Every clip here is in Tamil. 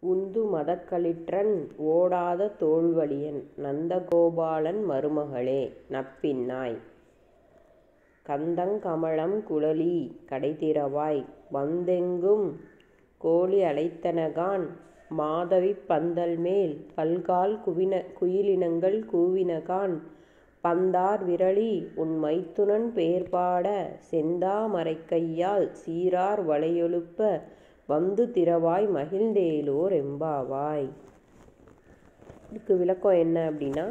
உந்து மதக்களிற்றன் ஓடாத தோள்வலியன் நந்தகோபாலன் மருமகளே நப்பின்னாய். கந்தங் கமலம் குழலீ கடைதிறவாய் வந்தெங்கும் கோழி அலைத்தனகாண் மாதவிப் பந்தல்மேல் பல்கால் குயிலினங்கள் கூவினகாண் பந்தார் விரலி உன் மைத்துனன் பேர்பாட செந்தா மரைக்கையால் சீரார் வளையெழுப்ப வந்து திறவாய் மகிழ்ந்தேலோர் எம்பாவாய். இதுக்கு விளக்கம் என்ன அப்படின்னா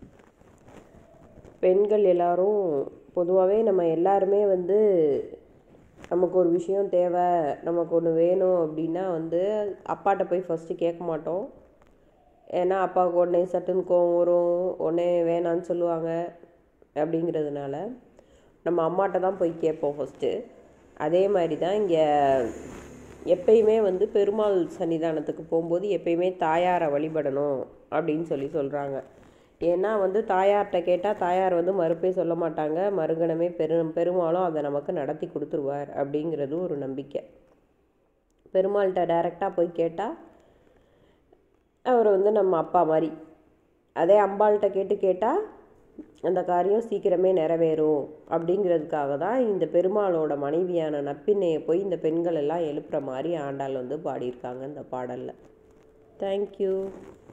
பெண்கள் எல்லாரும் பொதுவாகவே நம்ம எல்லாருமே வந்து நமக்கு ஒரு விஷயம் தேவை நமக்கு ஒன்று வேணும் அப்படின்னா வந்து அப்பாட்ட போய் ஃபஸ்ட்டு கேட்க மாட்டோம் ஏன்னா அப்பாவுக்கு உடனே சட்டுன்னு கோவம் வரும் உடனே வேணான்னு சொல்லுவாங்க அப்படிங்கிறதுனால நம்ம அம்மாட்ட தான் போய் கேட்போம் ஃபஸ்ட்டு அதே மாதிரி தான் இங்கே எப்பயுமே வந்து பெருமாள் சன்னிதானத்துக்கு போகும்போது எப்பயுமே தாயாரை வழிபடணும் அப்படின்னு சொல்லி சொல்கிறாங்க ஏன்னா வந்து தாயார்கிட்ட கேட்டால் தாயார் வந்து மறுப்பே சொல்ல மாட்டாங்க மறுகணமே பெரு பெருமாளும் அதை நமக்கு நடத்தி கொடுத்துருவார் அப்படிங்கிறது ஒரு நம்பிக்கை பெருமாள்கிட்ட டைரெக்டாக போய் கேட்டால் அவர் வந்து நம்ம அப்பா மாதிரி அதே அம்பாள்கிட்ட கேட்டு கேட்டால் அந்த காரியம் சீக்கிரமே நிறைவேறும் அப்படிங்கிறதுக்காக தான் இந்த பெருமாளோட மனைவியான நப்பின்னையை போய் இந்த பெண்கள் எல்லாம் எழுப்புற மாதிரி ஆண்டாள் வந்து பாடியிருக்காங்க இந்த பாடலில் தேங்க்யூ